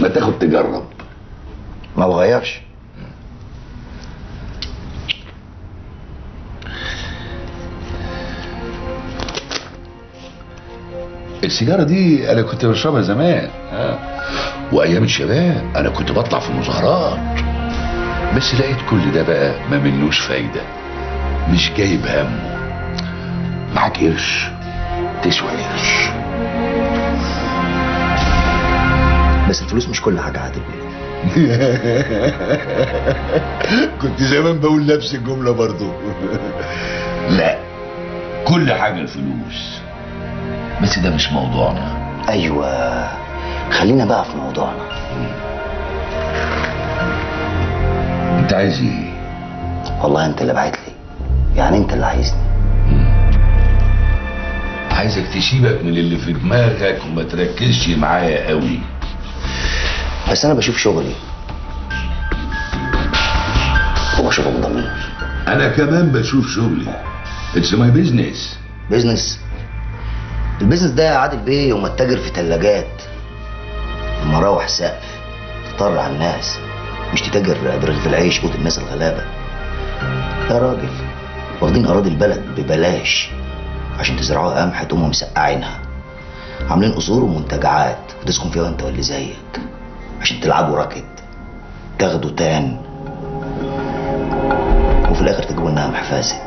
ما تاخد تجرب ما بغيرش السيجاره دي انا كنت بشربها زمان ها وايام الشباب انا كنت بطلع في المظاهرات بس لقيت كل ده بقى ما منوش فايده مش جايب همه معاك قرش تسوى قرش بس الفلوس مش كل حاجه عادل بيه كنت زمان بقول نفس الجمله برضو لا كل حاجه الفلوس بس ده مش موضوعنا ايوه خلينا بقى في موضوعنا انت عايز ايه والله انت اللي بعت لي يعني انت اللي عايزني عايزك تسيبك من اللي في دماغك وما تركزش معايا قوي بس انا بشوف شغلي وبشوفك ضمير انا كمان بشوف شغلي اتس ماي بيزنس بيزنس البيزنس ده يا عادل بيه يوم التاجر في ثلاجات مراوح سقف تطر على الناس مش تتاجر برغيف العيش قوت الناس الغلابه يا راجل واخدين اراضي البلد ببلاش عشان تزرعوها قمح تقوموا مسقعينها عاملين قصور ومنتجعات وتسكن فيها انت واللي زيك عشان تلعبوا راكت تاخدوا تان وفي الاخر تجيبوا لنا قمح فاسد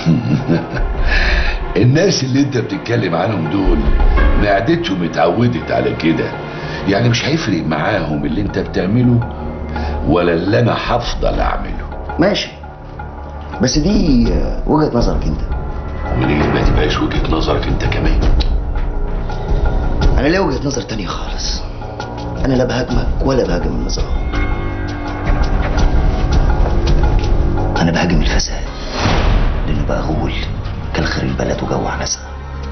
الناس اللي انت بتتكلم عنهم دول معدتهم اتعودت على كده يعني مش هيفرق معاهم اللي انت بتعمله ولا اللي انا هفضل اعمله ماشي بس دي آه، وجهة نظرك انت وليه ما تبقاش وجهة نظرك انت كمان انا ليا وجهة نظر تانية خالص انا لا بهاجمك ولا بهاجم النظام انا بهاجم الفساد لانه بقى غول كالخير البلد وجوع ناسها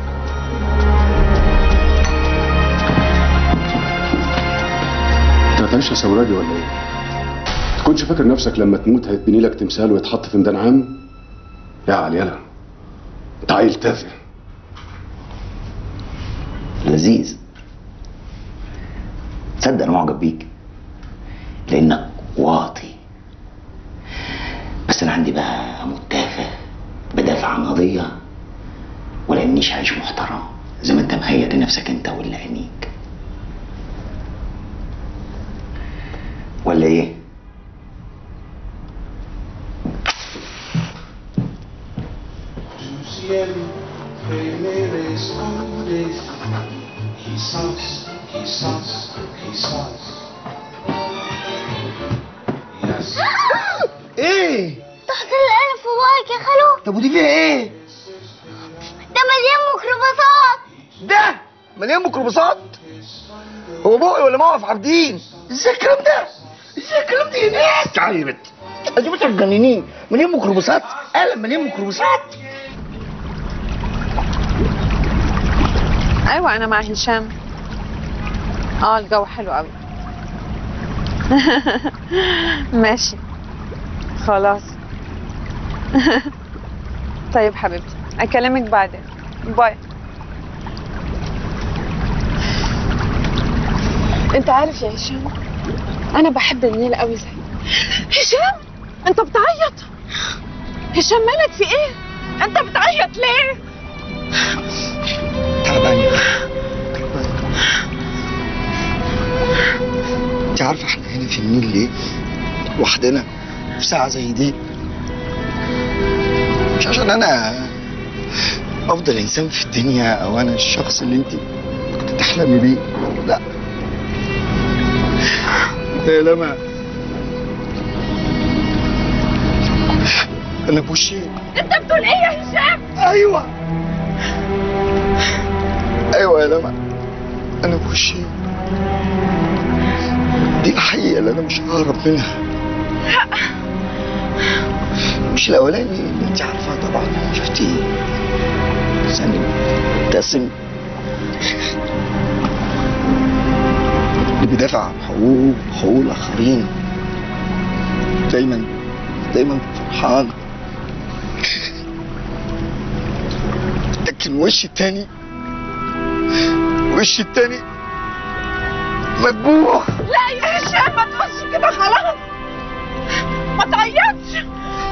انت هتعيش يا سوراجي ولا ايه؟ تكونش فاكر نفسك لما تموت هيتبني لك تمثال ويتحط في ميدان عام؟ يا علي يلا انت عيل تافه لذيذ تصدق انا معجب بيك لانك واطي بس انا عندي بقى اموت تافه بدافع عن قضيه ولا انيش عايش محترم زي ما انت مهيئ لنفسك انت واللي عينيك ولا ايه ciel, fais-les esconder. Quizás, quizás, quizás. Yes. ايه تحت الألف وايك يا خلو طب ودي فيها ايه ده مليان ميكروباصات ده مليان ميكروباصات هو بقي ولا موقف عابدين ازاي الكلام ده ازاي الكلام ده هناك تعالي يا بنت انت بتجننين مليان ميكروباصات قلم مليان ميكروباصات ايوه انا مع هشام اه الجو حلو قوي ماشي خلاص طيب حبيبتي اكلمك بعدين باي انت عارف يا هشام انا بحب النيل قوي زي هشام انت بتعيط هشام مالك في ايه انت بتعيط ليه تعبان يا انت عارفه احنا هنا في النيل ليه لوحدنا في ساعه زي دي مش عشان انا افضل انسان في الدنيا او انا الشخص اللي انت كنت تحلمي بيه لا يا لما انا بوشي انت بتقول ايه يا هشام ايوه ايوه يا لما انا بوشي دي الحقيقه اللي انا مش ههرب منها مش الاولاني اللي انت عارفاه طبعا شفتيه ثاني مبتسم اللي بيدافع عن حقوق حقوق الاخرين دايما دايما فرحان لكن وش التاني وش التاني مدبوح لا يا هشام ما تقولش كده خلاص ما تعيطش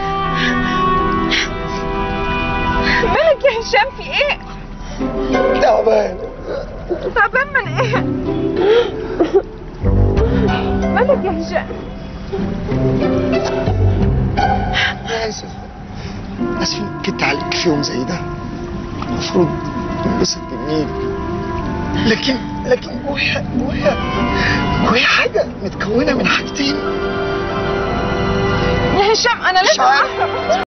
مالك يا هشام في ايه تعبان تعبان من ايه مالك يا هشام انا اسف اسف إني كنت عليك في يوم زي ده المفروض انبسط جميل لكن لكن جوايا جوايا جوايا حاجه متكونه من حاجتين يا هشام انا مش لازم عارف. اعرف